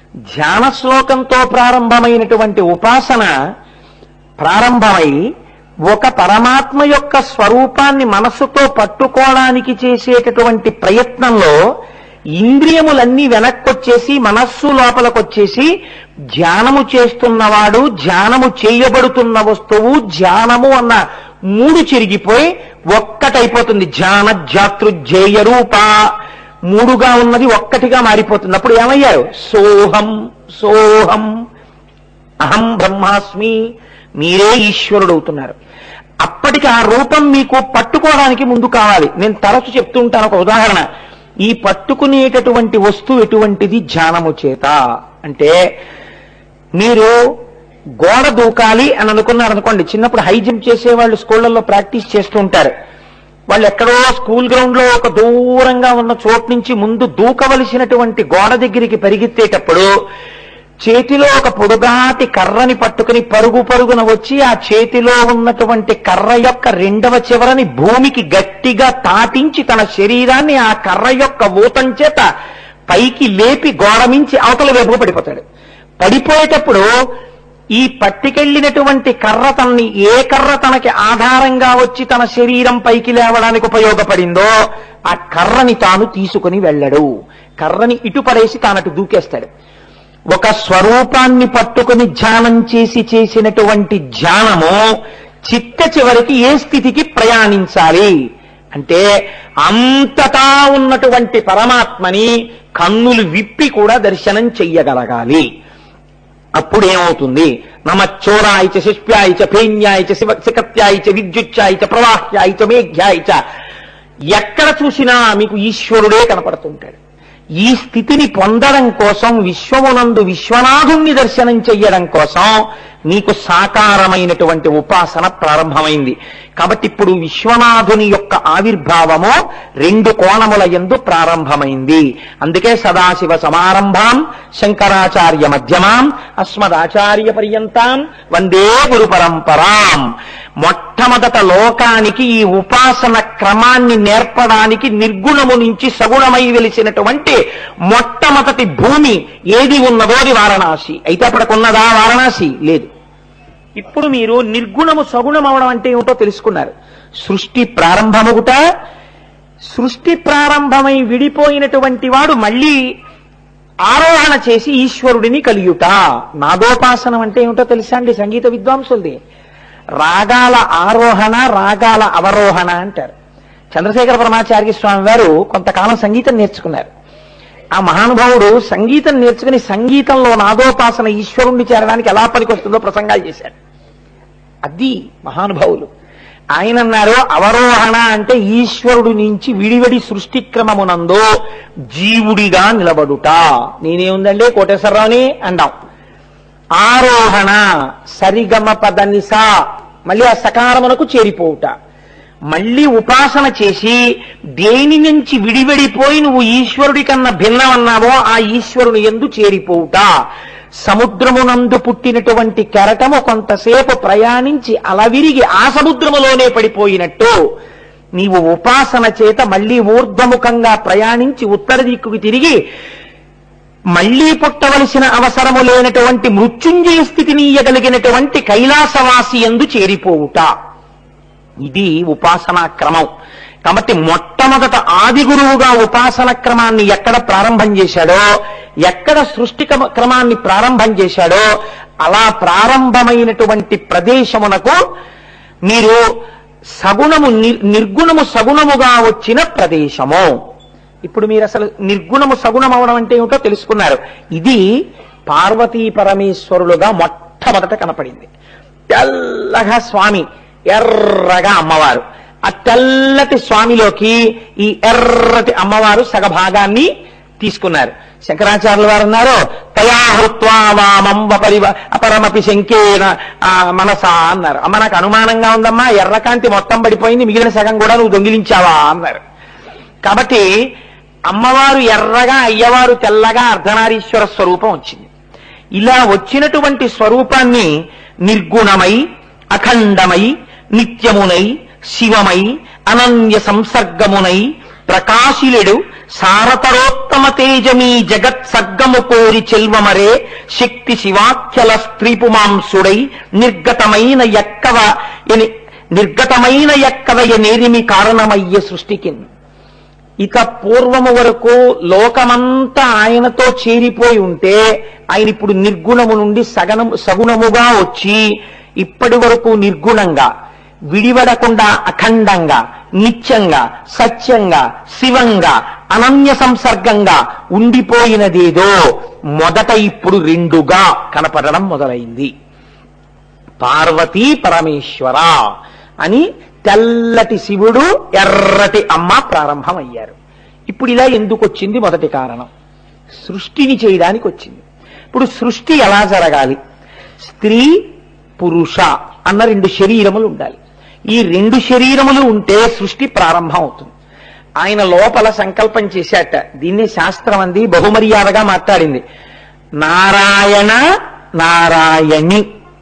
ధ్యాన శ్లోకంతో ప్రారంభమైనటువంటి ఉపాసన ప్రారంభమై ఒక పరమాత్మ యొక్క స్వరూపాన్ని మనస్సుతో పట్టుకోవడానికి చేసేటటువంటి ప్రయత్నంలో ఇంద్రియములన్నీ వెనక్కొచ్చేసి మనస్సు లోపలికొచ్చేసి ధ్యానము చేస్తున్నవాడు ధ్యానము చేయబడుతున్న వస్తువు ధ్యానము అన్న మూడు చెరిగిపోయి ఒక్కటైపోతుంది ధ్యాన జాతృజేయ రూప మూడుగా ఉన్నది ఒక్కటిగా మారిపోతుంది అప్పుడు ఏమయ్యారు సోహం సోహం అహం బ్రహ్మాస్మి మీరే ఈశ్వరుడు అవుతున్నారు అప్పటికి ఆ రూపం మీకు పట్టుకోవడానికి ముందు కావాలి నేను తరచు చెప్తూ ఉంటాను ఒక ఉదాహరణ ఈ పట్టుకునేటటువంటి వస్తువు ఎటువంటిది ధ్యానము చేత అంటే మీరు గోడ దూకాలి అని అనుకున్నారు అనుకోండి చిన్నప్పుడు హై జంప్ చేసేవాళ్ళు స్కూళ్ళల్లో ప్రాక్టీస్ చేస్తూ ఉంటారు వాళ్ళు ఎక్కడో స్కూల్ గ్రౌండ్ లో ఒక దూరంగా ఉన్న చోటు నుంచి ముందు దూకవలసినటువంటి గోడ దగ్గరికి పరిగెత్తేటప్పుడు చేతిలో ఒక పొడుగాటి కర్రని పట్టుకుని పరుగు పరుగున వచ్చి ఆ చేతిలో ఉన్నటువంటి కర్ర యొక్క రెండవ చివరని భూమికి గట్టిగా తాటించి తన శరీరాన్ని ఆ కర్ర యొక్క ఊతం చేత పైకి లేపి గోడ మించి అవతల వైపుకు పడిపోతాడు పడిపోయేటప్పుడు ఈ పట్టుకెళ్లినటువంటి కర్ర తనని ఏ కర్ర తనకి ఆధారంగా వచ్చి తన శరీరం పైకి లేవడానికి ఉపయోగపడిందో ఆ కర్రని తాను తీసుకుని వెళ్ళడు కర్రని ఇటు పడేసి తానటు దూకేస్తాడు ఒక స్వరూపాన్ని పట్టుకుని ధ్యానం చేసి చేసినటువంటి ధ్యానము చిట్ట చివరికి ఏ స్థితికి ప్రయాణించాలి అంటే అంతటా ఉన్నటువంటి పరమాత్మని కన్నులు విప్పి కూడా దర్శనం చెయ్యగలగాలి అప్పుడు ఏమవుతుంది నమచ్చోరాయ చ శిష్ప్యాయ చ ఫేన్యాయ చ శివ శిఖత్యాయ చ విద్యుచ్చాయ చ ప్రవాహ్యాయ చ మేఘ్యాయ చ ఎక్కడ చూసినా మీకు ఈశ్వరుడే కనపడుతుంటాడు ఈ స్థితిని పొందడం కోసం విశ్వమునందు విశ్వనాథుణ్ణి దర్శనం చెయ్యడం కోసం నీకు సాకారమైనటువంటి ఉపాసన ప్రారంభమైంది కాబట్టి ఇప్పుడు విశ్వనాథుని యొక్క ఆవిర్భావము రెండు కోణముల ఎందు ప్రారంభమైంది అందుకే సదాశివ సమారంభాం శంకరాచార్య మధ్యమాం అస్మదాచార్య పర్యంతాం వందే గురు పరంపరాం మొట్టమొదట లోకానికి ఈ ఉపాసన క్రమాన్ని నేర్పడానికి నిర్గుణము నుంచి సగుణమై వెలిసినటువంటి మొట్టమొదటి భూమి ఏది ఉన్నదో అది వారణాసి అయితే అప్పటికున్నదా వారణాసి లేదు ఇప్పుడు మీరు నిర్గుణము సగుణం అవడం అంటే ఏమిటో తెలుసుకున్నారు సృష్టి ప్రారంభమగుట సృష్టి ప్రారంభమై విడిపోయినటువంటి వాడు మళ్ళీ ఆరోహణ చేసి ఈశ్వరుడిని కలియుట నాదోపాసనం అంటే ఏమిటో తెలుసా అండి సంగీత విద్వాంసులది రాగాల ఆరోహణ రాగాల అవరోహణ అంటారు చంద్రశేఖర పరమాచార్య స్వామి వారు కొంతకాలం సంగీతం నేర్చుకున్నారు ఆ మహానుభావుడు సంగీతం నేర్చుకుని సంగీతంలో నాదోపాసన ఈశ్వరుణ్ణి చేరడానికి ఎలా పనికొస్తుందో ప్రసంగాలు చేశాడు అది మహానుభావులు ఆయన అన్నారు అవరోహణ అంటే ఈశ్వరుడి నుంచి విడివడి సృష్టి క్రమమునందు జీవుడిగా నిలబడుట నేనేముందండి కోటేశ్వరరావుని అందాం ఆరోహణ సరిగమ పదనిస మళ్ళీ ఆ సకారమునకు చేరిపోవుట మళ్ళీ ఉపాసన చేసి దేని నుంచి విడివడిపోయి నువ్వు ఈశ్వరుడి కన్నా భిన్నమన్నావో ఆ ఈశ్వరుని ఎందు చేరిపోవుట సముద్రమునందు పుట్టినటువంటి కెరటము కొంతసేపు ప్రయాణించి అలవిరిగి ఆ సముద్రములోనే పడిపోయినట్టు నీవు ఉపాసన చేత మళ్ళీ ఊర్ధ్వముఖంగా ప్రయాణించి ఉత్తర దిక్కుకి తిరిగి మళ్లీ పుట్టవలసిన అవసరము లేనటువంటి మృత్యుంజయ స్థితిని ఇయ్యగలిగినటువంటి కైలాసవాసి ఎందు చేరిపోవుట ఇది ఉపాసనా క్రమం కాబట్టి మొట్టమొదట ఆది గురువుగా ఉపాసన క్రమాన్ని ఎక్కడ ప్రారంభం చేశాడో ఎక్కడ సృష్టి క్రమ- క్రమాన్ని ప్రారంభం చేశాడో అలా ప్రారంభమైనటువంటి ప్రదేశమునకు మీరు సగుణము నిర్- నిర్గుణము సగుణముగా వచ్చిన ప్రదేశము ఇప్పుడు మీరు అసలు నిర్గుణము సగుణం అవడం అంటే ఏమిటో తెలుసుకున్నారు ఇది పార్వతీ పరమేశ్వరులుగా మొట్టమొదట కనపడింది తెల్లగా స్వామి ఎర్రగా అమ్మవారు ఆ తెల్లటి స్వామిలోకి ఈ ఎర్రటి అమ్మవారు సగభాగాన్ని తీసుకున్నారు శంకరాచార్యుల వారు అన్నారు తయాహృత్వా వామం వపరివ అపరమపి శంకేన ఆ, మనసా అన్నారు అమ్మ నాకు అనుమానంగా ఉందమ్మా ఎర్రకాంతి మొత్తం పడిపోయింది మిగిలిన సగం కూడా నువ్వు దొంగిలించావా అన్నారు కాబట్టి అమ్మవారు ఎర్రగా అయ్యవారు తెల్లగా అర్ధనారీశ్వర స్వరూపం వచ్చింది ఇలా వచ్చినటువంటి స్వరూపాన్ని నిర్గుణమై అఖండమై నిత్యమునై శివమై అనన్య సంసర్గమునై ప్రకాశిలుడు సారతరోత్తమ తేజమీ జగత్ సర్గము కోరి చెల్వమరే శక్తి శివాఖ్యల స్త్రీపుమాంసుడై నిర్గతమైన ఎక్కవ ఎని నిర్గతమైన ఎక్కవయ నేరిమి కారణమయ్యే సృష్టికి ఇక పూర్వము వరకు లోకమంతా ఆయనతో చేరిపోయి ఉంటే ఆయన ఇప్పుడు నిర్గుణము నుండి సగనము సగుణముగా వచ్చి ఇప్పటి వరకు నిర్గుణంగా విడివడకుండా అఖండంగా నిత్యంగా సత్యంగా శివంగా అనన్య సంసర్గంగా ఉండిపోయినదేదో మొదట ఇప్పుడు రెండుగా కనపడడం మొదలైంది పార్వతీ పరమేశ్వర అని తెల్లటి శివుడు ఎర్రటి అమ్మ ప్రారంభమయ్యారు ఇప్పుడు ఇలా ఎందుకు వచ్చింది మొదటి కారణం సృష్టిని చేయడానికి వచ్చింది ఇప్పుడు సృష్టి ఎలా జరగాలి స్త్రీ పురుష అన్న రెండు శరీరములు ఉండాలి ఈ రెండు శరీరములు ఉంటే సృష్టి ప్రారంభం అవుతుంది ఆయన లోపల సంకల్పం చేశాట దీన్ని శాస్త్రం అంది బహుమర్యాదగా మాట్లాడింది నారాయణ నారాయణి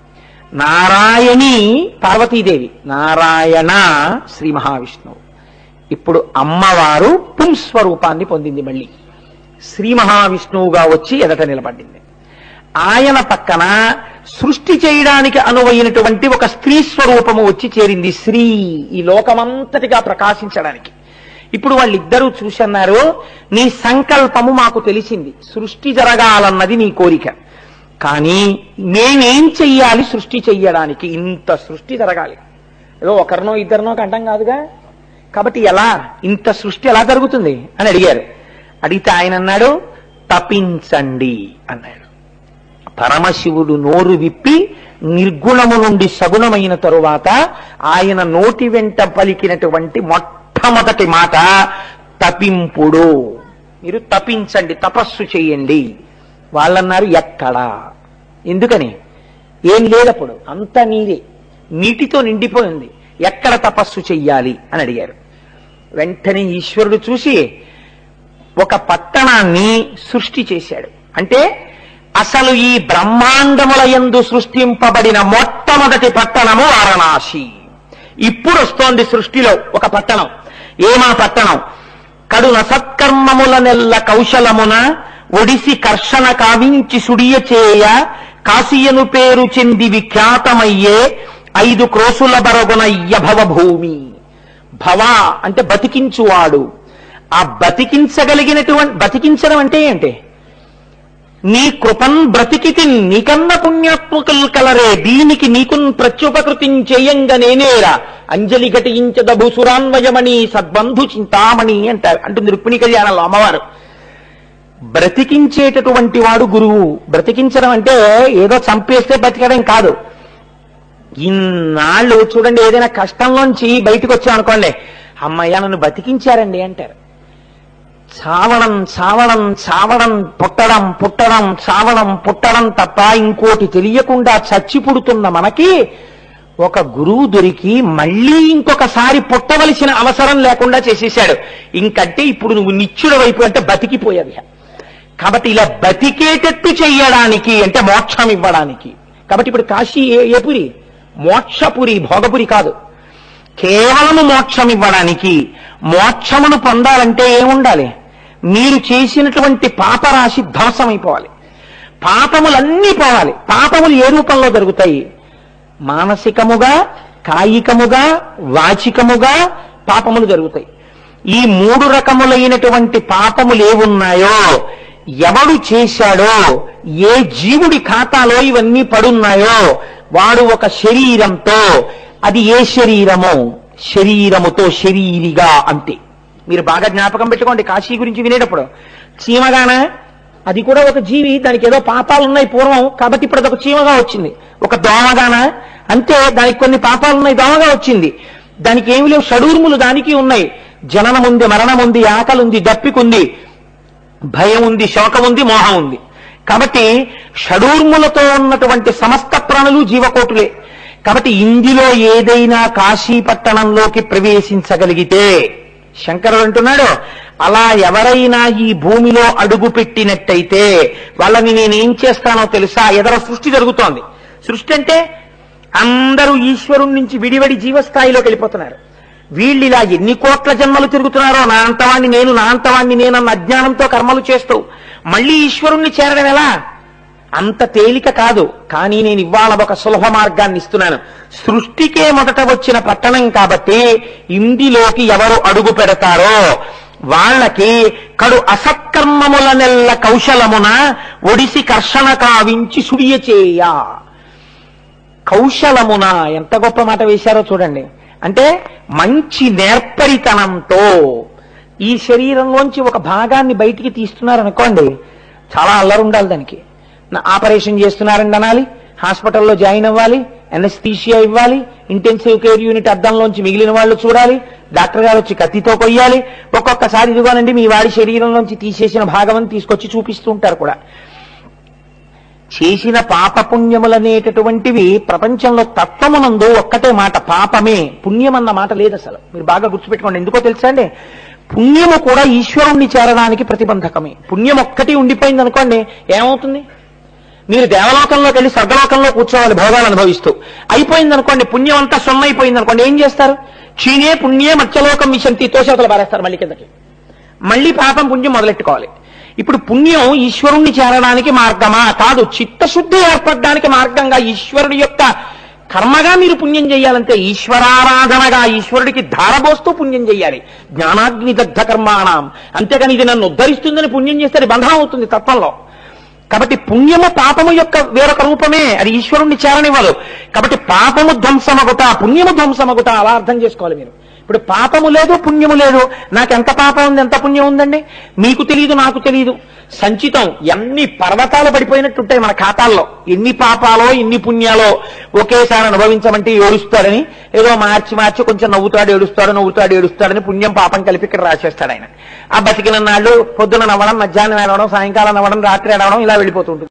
నారాయణి పార్వతీదేవి నారాయణ శ్రీ మహావిష్ణువు ఇప్పుడు అమ్మవారు పుంస్వరూపాన్ని పొందింది మళ్ళీ శ్రీ మహావిష్ణువుగా వచ్చి ఎదట నిలబడింది ఆయన పక్కన సృష్టి చేయడానికి అనువైనటువంటి ఒక స్త్రీ స్వరూపము వచ్చి చేరింది శ్రీ ఈ లోకమంతటిగా ప్రకాశించడానికి ఇప్పుడు వాళ్ళిద్దరూ చూసన్నారు నీ సంకల్పము మాకు తెలిసింది సృష్టి జరగాలన్నది నీ కోరిక కానీ మేమేం చెయ్యాలి సృష్టి చెయ్యడానికి ఇంత సృష్టి జరగాలి ఏదో ఒకరినో ఇద్దరినో కంటం కాదుగా కాబట్టి ఎలా ఇంత సృష్టి ఎలా జరుగుతుంది అని అడిగారు అడిగితే ఆయన అన్నాడు తపించండి అన్నాడు పరమశివుడు నోరు విప్పి నిర్గుణము నుండి సగుణమైన తరువాత ఆయన నోటి వెంట పలికినటువంటి మొట్టమొదటి మాట తపింపుడు మీరు తపించండి తపస్సు చేయండి వాళ్ళన్నారు ఎక్కడా ఎందుకని ఏం లేదప్పుడు అంతా నీరే నీటితో నిండిపోయింది ఎక్కడ తపస్సు చెయ్యాలి అని అడిగారు వెంటనే ఈశ్వరుడు చూసి ఒక పట్టణాన్ని సృష్టి చేశాడు అంటే అసలు ఈ బ్రహ్మాండముల యందు సృష్టింపబడిన మొట్టమొదటి పట్టణము వారణాసి ఇప్పుడు వస్తోంది సృష్టిలో ఒక పట్టణం ఏమా పట్టణం కడున సత్కర్మముల నెల్ల కౌశలమున ఒడిసి కర్షణ కావించి సుడియ చేయ కాశీయను పేరు చెంది విఖ్యాతమయ్యే ఐదు క్రోసుల బరగునయ్య భవ భూమి భవ అంటే బతికించువాడు ఆ బతికించగలిగినటువంటి బతికించడం అంటే ఏంటి నీ కృపన్ బ్రతికితి నీకన్న పుణ్యాత్మకులు కలరే దీనికి నీకున్ ప్రత్యుపకృతిం చేయంగ నేనేరా అంజలి ఘటించద భూసురాన్వయమణి సద్బంధు చింతామణి అంటారు అంటుంది రుక్మిణి కళ్యాణంలో అమ్మవారు బ్రతికించేటటువంటి వాడు గురువు బ్రతికించడం అంటే ఏదో చంపేస్తే బతికడం కాదు ఇన్నాళ్ళు చూడండి ఏదైనా కష్టంలోంచి బయటకు వచ్చాం అనుకోండి అమ్మయ్య నన్ను బతికించారండి అంటారు చావడం చావడం చావడం పుట్టడం పుట్టడం చావడం పుట్టడం తప్ప ఇంకోటి తెలియకుండా చచ్చి పుడుతున్న మనకి ఒక గురువు దొరికి మళ్ళీ ఇంకొకసారి పుట్టవలసిన అవసరం లేకుండా చేసేశాడు ఇంకంటే ఇప్పుడు నువ్వు నిత్యుడు వైపు అంటే బతికిపోయేది కాబట్టి ఇలా బతికేటట్టు చెయ్యడానికి అంటే మోక్షం ఇవ్వడానికి కాబట్టి ఇప్పుడు కాశీ ఏ ఏ పురి మోక్షపురి భోగపురి కాదు కేవలము మోక్షం ఇవ్వడానికి మోక్షమును పొందాలంటే ఏముండాలి మీరు చేసినటువంటి పాపరాశి ధ్వంసమైపోవాలి పాపములన్నీ పోవాలి పాపములు ఏ రూపంలో జరుగుతాయి మానసికముగా కాయికముగా వాచికముగా పాపములు జరుగుతాయి ఈ మూడు రకములైనటువంటి పాపములు ఏవున్నాయో ఎవడు చేశాడో ఏ జీవుడి ఖాతాలో ఇవన్నీ పడున్నాయో వాడు ఒక శరీరంతో అది ఏ శరీరమో శరీరముతో శరీరిగా అంతే మీరు బాగా జ్ఞాపకం పెట్టుకోండి కాశీ గురించి వినేటప్పుడు చీమగాన అది కూడా ఒక జీవి దానికి ఏదో పాపాలు ఉన్నాయి పూర్వం కాబట్టి ఇప్పుడు అదొక చీమగా వచ్చింది ఒక దోమగాన అంతే దానికి కొన్ని పాపాలు ఉన్నాయి దోమగా వచ్చింది దానికి ఏమి లేవు షడూర్ములు దానికి ఉన్నాయి జననం ఉంది మరణం ఉంది ఆకలి ఉంది దప్పికుంది భయం ఉంది శోకం ఉంది మోహం ఉంది కాబట్టి షడూర్ములతో ఉన్నటువంటి సమస్త ప్రాణులు జీవకోటులే కాబట్టి ఇందులో ఏదైనా కాశీ పట్టణంలోకి ప్రవేశించగలిగితే శంకరుడు అంటున్నాడు అలా ఎవరైనా ఈ భూమిలో అడుగు పెట్టినట్టయితే వాళ్ళని నేనేం చేస్తానో తెలుసా ఎదర సృష్టి జరుగుతోంది సృష్టి అంటే అందరూ ఈశ్వరుడి నుంచి విడివడి జీవస్థాయిలోకి వెళ్ళిపోతున్నారు వీళ్ళు ఇలా ఎన్ని కోట్ల జన్మలు తిరుగుతున్నారో నా అంతవాణ్ణి నేను నా అంతవాణ్ణి నేనన్న అజ్ఞానంతో కర్మలు చేస్తూ మళ్ళీ ఈశ్వరుణ్ణి చేరడం ఎలా అంత తేలిక కాదు కానీ నేను ఇవాళ ఒక సులభ మార్గాన్ని ఇస్తున్నాను సృష్టికే మొదట వచ్చిన పట్టణం కాబట్టి ఇందులోకి ఎవరు అడుగు పెడతారో వాళ్ళకి కడు అసత్కర్మముల నెల్ల కౌశలమున ఒడిసి కర్షణ కావించి సుడియ చేయ కౌశలమున ఎంత గొప్ప మాట వేశారో చూడండి అంటే మంచి నేర్పరితనంతో ఈ శరీరంలోంచి ఒక భాగాన్ని బయటికి తీస్తున్నారనుకోండి చాలా అల్లరి ఉండాలి దానికి నా ఆపరేషన్ చేస్తున్నారని అనాలి హాస్పిటల్లో జాయిన్ అవ్వాలి ఎనస్థీషియా ఇవ్వాలి ఇంటెన్సివ్ కేర్ యూనిట్ అద్దంలోంచి మిగిలిన వాళ్ళు చూడాలి డాక్టర్ గారు వచ్చి కత్తితో కొయ్యాలి ఒక్కొక్కసారి ఇదిగోనండి మీ వాడి శరీరంలోంచి తీసేసిన భాగం అని తీసుకొచ్చి చూపిస్తూ ఉంటారు కూడా చేసిన పాపపుణ్యములనేటటువంటివి ప్రపంచంలో తత్వమునందు ఒక్కటే మాట పాపమే పుణ్యం అన్న మాట లేదు అసలు మీరు బాగా గుర్తుపెట్టుకోండి ఎందుకో తెలుసా అండి పుణ్యము కూడా ఈశ్వరుణ్ణి చేరడానికి ప్రతిబంధకమే పుణ్యం ఒక్కటి ఉండిపోయింది అనుకోండి ఏమవుతుంది మీరు దేవలోకంలోకి వెళ్ళి స్వర్గలోకంలో కూర్చోవాలి భోగాలు అనుభవిస్తూ అయిపోయింది అనుకోండి పుణ్యం అంతా సొమ్మైపోయింది అనుకోండి ఏం చేస్తారు క్షీణే పుణ్యే మత్స్యలోకం విశంతి తోషవతలు పారేస్తారు మళ్ళీ కిందకి మళ్ళీ పాపం పుణ్యం మొదలెట్టుకోవాలి ఇప్పుడు పుణ్యం ఈశ్వరుణ్ణి చేరడానికి మార్గమా కాదు చిత్తశుద్ధి ఏర్పడడానికి మార్గంగా ఈశ్వరుడి యొక్క కర్మగా మీరు పుణ్యం చేయాలంటే ఈశ్వరారాధనగా ఈశ్వరుడికి ధారబోస్తూ పుణ్యం చేయాలి జ్ఞానాగ్ని దగ్ధ కర్మాణం అంతేగాని ఇది నన్ను ఉద్ధరిస్తుందని పుణ్యం చేస్తే అది బంధం అవుతుంది తత్వంలో కాబట్టి పుణ్యము పాపము యొక్క వేరొక రూపమే అది ఈశ్వరుణ్ణి చేరనివ్వదు కాబట్టి పాపము ధ్వంసమగుట పుణ్యము ధ్వంసమగుట అలా అర్థం చేసుకోవాలి మీరు ఇప్పుడు పాపము లేదు పుణ్యము లేదు నాకు ఎంత పాపం ఉంది ఎంత పుణ్యం ఉందండి మీకు తెలియదు నాకు తెలియదు సంచితం ఎన్ని పర్వతాలు పడిపోయినట్టుంటాయి మన ఖాతాల్లో ఎన్ని పాపాలో ఎన్ని పుణ్యాలో ఒకేసారి అనుభవించమంటే ఏడుస్తాడని ఏదో మార్చి మార్చి కొంచెం నవ్వుతాడు ఏడుస్తాడు నవ్వుతాడు ఏడుస్తాడని పుణ్యం పాపం కలిపి ఇక్కడ రాసేస్తాడు ఆయన ఆ బతికిన నాళ్ళు పొద్దున నవ్వడం మధ్యాహ్నం ఏడవడం సాయంకాలం నవ్వడం రాత్రి ఏడవడం ఇలా వెళ్ళిపోతుంటుంది